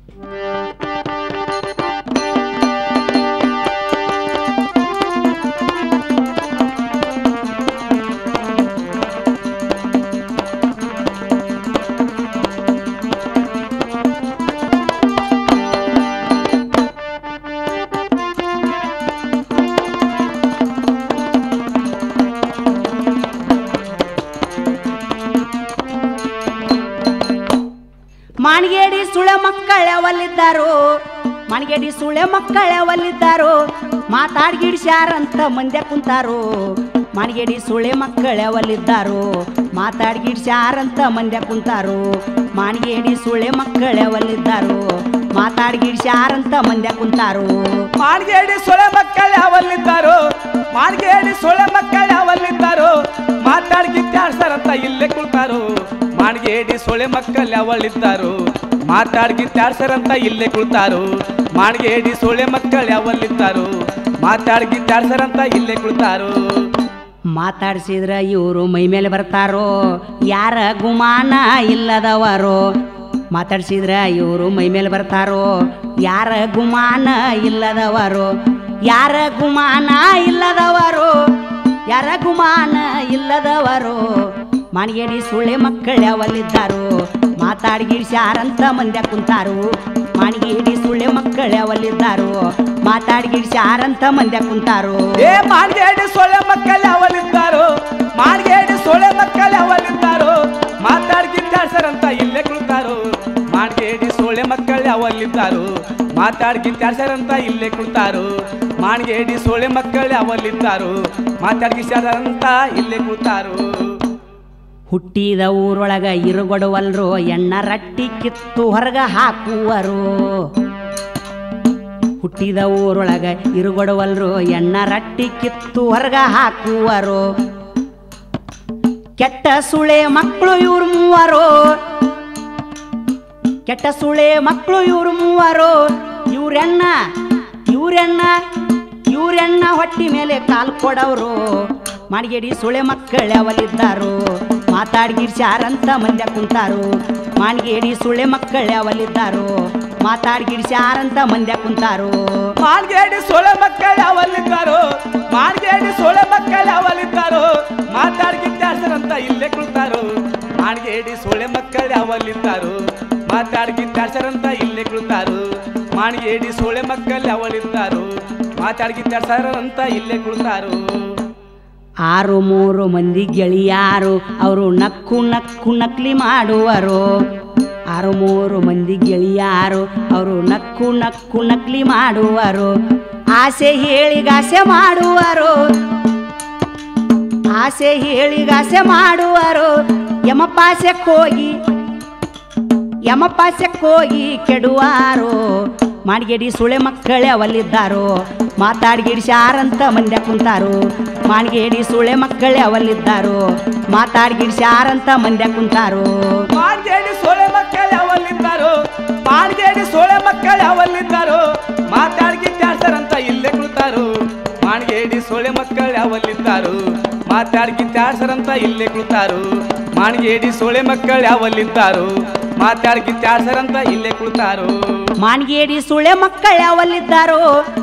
ಮಾಣಿಗೇಡಿ ಸುಳೆ ಮಕ್ಕಳ್ಯಾವಲ್ಲಿದ್ದಾರೋ ಮಾಣಿಗೇಡಿ ಸುಳೆ ಮಕ್ಕಳ್ಯಾವಲ್ಲಿದ್ದಾರೋ ಮಾತಾಡ್ಗಿಡ್ಸ್ಯಾರಂತ ಮಂದ್ಯ ಕುಂತಾರೋ ಮಾಣಿಗೇಡಿ ಸುಳೆ ಮಕ್ಕಳ್ಯಾವಲ್ಲಿದ್ದಾರೋ ಮಾತಾಡ್ಗಿಡ್ಸ್ಯಾರಂತ ಮಂದ್ಯ ಕುಂತಾರೋ ಮಾಣಿಗೇಡಿ ಸುಳೆ ಮಕ್ಕಳ್ಯಾವಲ್ಲಿದ್ದಾರೋ ಮಾತಾಡ್ಗಿಡ್ಸ್ಯಾರಂತ ಮಂದ್ಯ ಕುಂತಾರೋ ಮಾನ್ಗೇಡಿ ಸೊಳೆ ಮಕ್ಕಳು ಯಾವಲ್ಲಿದ್ದಾರೋ ಮಾನ್ಗೇಡಿ ಸೊಳೆ ಮಕ್ಕಳು ಯಾವಲ್ಲಿದ್ದಾರೋ ಮಾತಾಡಿ ಗಿತ್ತಾಡ್ಸಾರಂತ ಇಲ್ಲೇ ಕುಳ್ತಾರೋ ಮಾನ್ಗೇಡಿ ಸೊಳೆ ಮಕ್ಕಳು ಯಾವಲ್ಲಿದ್ದಾರೋ ಮಾತಾಡಿ ಗಿತ್ತಾಡ್ಸಾರಂತ ಇಲ್ಲೇ ಕುಳ್ತಾರೋ ಮಾನ್ಗೇಡಿ ಸೊಳೆ ಮಕ್ಕಳು ಯಾವಲ್ಲಿದ್ದಾರೋ ಮಾತಾಡಿ ಗಿತ್ತಾಡ್ಸಾರಂತ ಇಲ್ಲೇ ಕುಳ್ತಾರೋ ಮಾತಾಡ್ಸಿದ್ರ ಇವರು ಮೈ ಮೇಲೆ ಬರ್ತಾರೋ ಯಾರ ಗುಮಾನ ಇಲ್ಲದವರು ಮಾತಾಡ್ಸಿದ್ರ ಇವರು ಮೈ ಮೇಲೆ ಬರ್ತಾರೋ ಯಾರ ಗುಮಾನ ಇಲ್ಲದವರು ಯಾರ ಗುಮಾನ ಇಲ್ಲದವರು ಯಾರ ಗುಮಾನ ಇಲ್ಲದವರು ಮಾಣಿಗೇಡಿ ಸುಳ್ಳೆ ಮಕ್ಕಳ್ಯಾವಲ್ಲಿದ್ದಾರೋ ಮಾತಾಡ್ಗಿಡ್ಸ್ಯಾರಂತ ಮಂದ್ಯ ಕುಂತಾರು ಮಾಣಿಗೇಡಿ ಸುಳ್ಳೆ ಮಕ್ಕಳ್ಯಾವಲ್ಲಿದ್ದಾರೋ ಮಾತಾಡ್ಗಿಡ್ಸ್ಯಾರಂತ ಮಂದ್ಯ ಕುಂತಾರೋ ಏ ಮಾನ್ಗೇಡಿ ಸೊಳೆ ಮಕ್ಕಳು ಯಾವಲ್ಲಿದ್ದಾರೋ ಮಾನ್ಗೇಡಿ ಸೊಳೆ ಮಕ್ಕಳು ಯಾವಲ್ಲಿದ್ದಾರೋ ಮಾತಾಡಿ ಗಿತ್ತಾಡ್ಸಾರಂತ ಇಲ್ಲೇ ಕುಳ್ತಾರೋ ಮಾನ್ಗೇಡಿ ಸೊಳೆ ಮಕ್ಕಳು ಯಾವಲ್ಲಿದ್ದಾರೋ ಮಾತಾಡಿ ಗಿತ್ತಾಡ್ಸಾರಂತ ಇಲ್ಲೇ ಕುಳ್ತಾರೋ ಮಾನ್ಗೇಡಿ ಸೊಳೆ ಮಕ್ಕಳು ಯಾವಲ್ಲಿದ್ದಾರೋ ಮಾತಾಡಿ ಗಿತ್ತಾಡ್ಸಾರಂತ ಇಲ್ಲೇ ಕುಳ್ತಾರೋ ಹುಟ್ಟಿದ ಊರೊಳಗ ಇರುಗೊಡುವಲ್ರು ಎಣ್ಣ ರಟ್ಟಿ ಕಿತ್ತು ಹೊರಗ ಹಾಕುವರು ಹುಟ್ಟಿದ ಊರೊಳಗ ಇರುಗೊಡುವಲ್ರು ಎಣ್ಣ ರಟ್ಟಿ ಕಿತ್ತು ಹೊರಗ ಹಾಕುವರು ಕೆಟ್ಟ ಸುಳೆ ಮಕ್ಕಳು ಇವ್ರು ಮೂವರು ಕೆಟ್ಟ ಸುಳೆ ಮಕ್ಕಳು ಇವ್ರು ಮೂವರು ಇವ್ರೆಣ್ಣ ಇವ್ರೆಣ್ಣ ಇವ್ರೆಣ್ಣ ಹೊಟ್ಟಿ ಮೇಲೆ ಕಾಲ್ ಕೊಡವರು ಮಾಡಿಗೆಡಿ ಸುಳೆ ಮಕ್ಕಳ್ಯಾವಲಿದ್ದಾರು ಮಾತಾಡ್ಗಿಡ್ಸ್ಯಾರಂತ ಮಂದ್ಯ ಕುಂತಾರು ಮಾಣಿಗೇಡಿ ಸುಳೆ ಮಕ್ಕಳ್ಯಾವಲಿದ್ದಾರು ಮಾತಾಡ್ಗಿಡ್ಸ್ಯಾರಂತ ಮಂದ್ಯ ಕುಂತಾರು ಮಾನ್ಗೇಡಿ ಸೊಳೆ ಮಕ್ಕಳು ಯಾವಲ್ಲಿದ್ದಾರೋ ಮಾನ್ಗೇಡಿ ಸೊಳೆ ಮಕ್ಕಳು ಯಾವಲ್ಲಿದ್ದಾರೋ ಮಾತಾಡಿ ಗಿತ್ತಾಡ್ಸರಂತ ಇಲ್ಲೇ ಕುಳ್ತಾರೋ ಮಾನ್ಗೇಡಿ ಸೊಳೆ ಮಕ್ಕಳು ಯಾವಲ್ಲಿದ್ದಾರೋ ಮಾತಾಡಿ ಗಿತ್ತಾಡ್ಸರಂತ ಇಲ್ಲೇ ಕುಳ್ತಾರೋ ಮಾನ್ಗೇಡಿ ಸೊಳೆ ಮಕ್ಕಳು ಯಾವಲ್ಲಿದ್ದಾರೋ ಮಾತಾಡಿ ಗಿತ್ತಾಡ್ಸರಂತ ಇಲ್ಲೇ ಕುಳ್ತಾರೋ ಆರು ಮೂರು ಮಂದಿ ಗೆಳೆಯಾರು ಅವರು ನಕ್ಕು ನಕ್ಕು ನಕ್ಲಿ ಮಾಡುವರು ಆರು ಮೂರು ಮಂದಿ ಗೆಳೆಯಾರು ಅವರು ನಕ್ಕು ನಕ್ಕು ನಕ್ಲಿ ಮಾಡುವರು ಆಸೆ ಹೇಳಿಗಾಸೆ ಮಾಡುವರು ಆಸೆ ಹೇಳಿಗಾಸೆ ಮಾಡುವರು ಯಮಪಾಸಕ್ಕೆ ಹೋಗಿ ಯಮಪಾಸಕ್ಕೆ ಹೋಗಿ ಕೆಡುವಾರು ಮಾಡಿಗೆಡಿ ಸುಳೆ ಮಕ್ಕಳೇ ಅವಲ್ಲಿದ್ದಾರೋ ಮಾತಾಡ್ಗಿಡ್ಸ್ಯಾರಂತ ಮಂದ್ಯ ಕುಂತಾರೋ ಮಾಡಿಗೆಡಿ ಸುಳೆ ಮಕ್ಕಳೇ ಅವಲ್ಲಿದ್ದಾರೋ ಮಾತಾಡ್ಗಿಡ್ಸ್ಯಾರಂತ ಮಂದ್ಯ ಕುಂತಾರೋ ಮಾನ್ಗೇಡಿ ಸೊಳೆ ಮಕ್ಕಳು ಯಾವಲ್ಲಿದ್ದಾರೋ ಮಾನ್ಗೇಡಿ ಸೊಳೆ ಮಕ್ಕಳು ಯಾವಲ್ಲಿದ್ದಾರೋ ಮಾತಾಡಿ ಗಿತ್ತಾಡ್ಸರಂತ ಇಲ್ಲೇ ಕುಳ್ತಾರೋ ಮಾನ್ಗೇಡಿ ಸೊಳೆ ಮಕ್ಕಳು ಯಾವಲ್ಲಿದ್ದಾರೋ ಮಾತಾಡಿ ಗಿತ್ತಾಡ್ಸರಂತ ಇಲ್ಲೇ ಕುಳ್ತಾರೋ ಮಾನ್ಗೇಡಿ ಸೊಳೆ ಮಕ್ಕಳು ಯಾವಲ್ಲಿದ್ದಾರೋ ಮಾತಾಡಿ ಗಿತ್ತಾಡ್ಸರಂತ ಇಲ್ಲೇ ಕುಳ್ತಾರೋ ಮಾಣಿಗೇಡಿ ಸುಳೆ ಮಕ್ಕಳು ಯಾವಲ್ಲಿದ್ದಾರೋ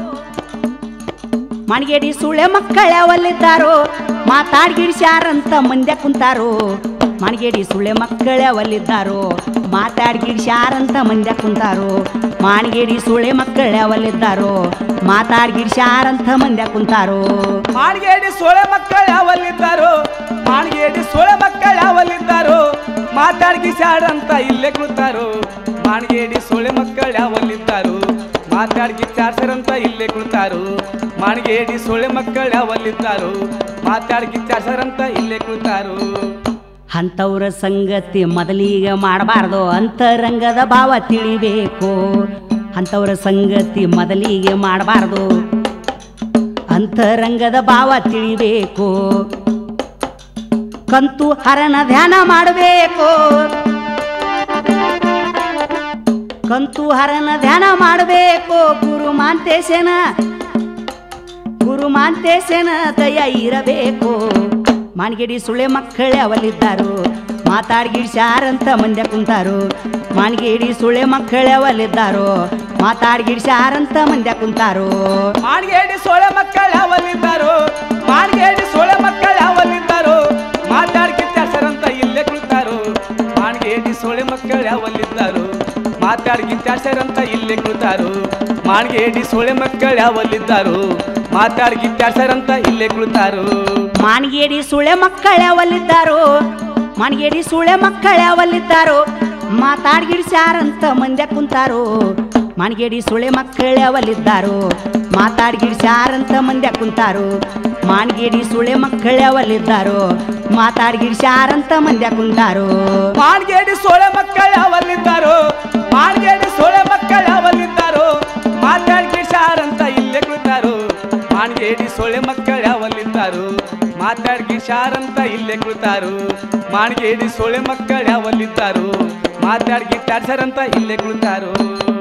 ಮಾಣಿಗೇಡಿ ಸುಳೆ ಮಕ್ಕಳು ಯಾವಲ್ಲಿದ್ದಾರೋ ಮಾತಾಡ್ಗಿಡ್ಸ್ಯಾರಂತ ಮಂದ್ಯ ಕುಂತಾರೋ ಮಾಣಿಗೇಡಿ ಸುಳೆ ಮಕ್ಕಳು ಯಾವಲ್ಲಿದ್ದಾರೋ ಮಾತಾಡ್ಗಿಡ್ಸ್ಯಾರಂತ ಮಂದ್ಯ ಕುಂತಾರೋ ಮಾಣಿಗೇಡಿ ಸುಳೆ ಮಕ್ಕಳು ಯಾವಲ್ಲಿದ್ದಾರೋ ಮಾತಾಡ್ಗಿಡ್ಸ್ಯಾರಂತ ಮಂದ್ಯ ಕುಂತಾರೋ ಮಾನ್ಗೇಡಿ ಸೊಳೆ ಮಕ್ಕಳು ಯಾವಲ್ಲಿದ್ದಾರೋ ಮಾನ್ಗೇಡಿ ಸೊಳೆ ಮಕ್ಕಳು ಯಾವಲ್ಲಿದ್ದಾರೋ ಮಾತಾಡ್ಗಿ ಅಂತ ಇಲ್ಲೇ ಕುಳ್ತಾರೋ ಮಾನ್ಗೇಡಿ ಸೊಳೆ ಮಕ್ಕಳು ಯಾವಲ್ಲಿದ್ದಾರೋ ಮಾತಾಡ್ಗಿ ಚಾರ್ಸರಂತ ಇಲ್ಲೇ ಕುಳ್ತಾರೋ ಮಾನ್ಗೇಡಿ ಸೊಳೆ ಮಕ್ಕಳು ಯಾವಲ್ಲಿದ್ದಾರೋ ಮಾತಾಡ್ಗಿ ಚಾರ್ಸರಂತ ಇಲ್ಲೇ ಕುಳ್ತಾರೋ ಅಂಥವ್ರ ಸಂಗತಿ ಮೊದಲಿಗೆ ಮಾಡಬಾರ್ದು ಅಂತರಂಗದ ಭಾವ ತಿಳಿಬೇಕು ಅಂಥವ್ರ ಸಂಗತಿ ಮೊದಲಿಗೆ ಮಾಡಬಾರ್ದು ಅಂತರಂಗದ ಭಾವ ತಿಳಿಬೇಕು ಕಂತು ಹರನ ಧ್ಯಾನ ಮಾಡಬೇಕು ಕಂತು ಹರನ ಧ್ಯಾನ ಮಾಡಬೇಕು ಗುರು ಮಾಂತೇಶನ ಗುರು ಮಾಂತೇಶನ ದಯ ಇರಬೇಕು ಮಾನ್ಗಿಡಿ ಸುಳೆ ಮಕ್ಕಳೇ ಅವಲಿದ್ದಾರು ಮಾತಾಡ್ಗಿಡ್ಸ್ಯಾರಂತ ಮಂದ್ಯ ಕುಂತಾರು ಮಾನ್ಗೇಡಿ ಸುಳೆ ಮಕ್ಕಳ್ಯಾವಲ್ಲಿದ್ದಾರೋ ಮಾತಾಡ್ಗಿಡ್ಸ್ಯಾರಂತ ಮಂದ್ಯ ಕುಂತಾರೋ ಮಾನ್ಗೇಡಿ ಸೊಳೆ ಮಕ್ಕಳು ಯಾವಲ್ಲಿದ್ದಾರೋ ಮಾನ್ಗೇಡಿ ಸೊಳೆ ಮಕ್ಕಳು ಯಾವಲ್ಲಿದ್ದಾರೋ ಮಾತಾಡ್ಕಿತ್ತಾಡ್ಸರಂತ ಇಲ್ಲೇ ಕುಳಿತಾರೋ ಮಾನ್ಗೇಡಿ ಸೊಳೆ ಮಕ್ಕಳು ಯಾವಲ್ಲಿದ್ದಾರೋ ಮಾತಾಡ್ಕಿತ್ತಾಡ್ಸರಂತ ಇಲ್ಲೇ ಕುಳಿತಾರೋ ಮಾನ್ಗೇಡಿ ಸೊಳೆ ಮಕ್ಕಳು ಯಾವಲ್ಲಿದ್ದಾರೋ ಮಾತಾಡ್ಕಿತ್ತಾಡ್ಸರಂತ ಇಲ್ಲೇ ಕುಳಿತಾರೋ ಮಾನ್ಗೇಡಿ ಸುಳೆ ಮಕ್ಕಳ್ಯಾವಲ್ಲಿದ್ದಾರೋ ಮಾನ್ಗೇಡಿ ಸುಳೆ ಮಕ್ಕಳ್ಯಾವಲ್ಲಿದ್ದಾರೋ ಮಾತಾಡ್ಗಿಡ್ಸ್ಯಾರಂತ ಮಂದ್ಯ ಕುಂತಾರೋ ಮಾನ್ಗೇಡಿ ಸುಳೆ ಮಕ್ಕಳ್ಯಾವಲ್ಲಿದ್ದಾರೋ ಮಾತಾಡ್ಗಿಡ್ಸ್ಯಾರಂತ ಮಂದ್ಯ ಕುಂತಾರೋ ಮಾನ್ಗೇಡಿ ಸುಳೆ ಮಕ್ಕಳ್ಯಾವಲ್ಲಿದ್ದಾರೋ ಮಾತಾಡ್ಗಿಡ್ಸ್ಯಾರಂತ ಮಂದ್ಯ ಕುಂತಾರೋ ಮಾನ್ಗೇಡಿ ಸೊಳೆ ಮಕ್ಕಳು ಯಾವಲ್ಲಿದ್ದಾರೋ ಮಾನ್ಗೇಡಿ ಸೊಳೆ ಮಕ್ಕಳು ಯಾವಲ್ಲಿದ್ದಾರೋ ಮಾತಾಡ್ಕಿಸಾರಂತ ಇಲ್ಲೇ ಕುಳಿತಾರೋ ಮಾನ್ಗೇಡಿ ಸೊಳೆ ಮಕ್ಕಳು ಯಾವಲ್ಲಿದ್ದಾರೋ ಮಾತಾಡ್ಕಿಸಾರಂತ ಇಲ್ಲೇ ಕುಳಿತಾರೋ ಮಾನ್ಗೇಡಿ ಸೊಳೆ ಮಕ್ಕಳು ಯಾವಲ್ಲಿದ್ದಾರೋ ಮಾತಾಡ್ಕಿಟ್ಟಾಡ್ಸರಂತ ಇಲ್ಲೇ ಕುಳಿತಾರೋ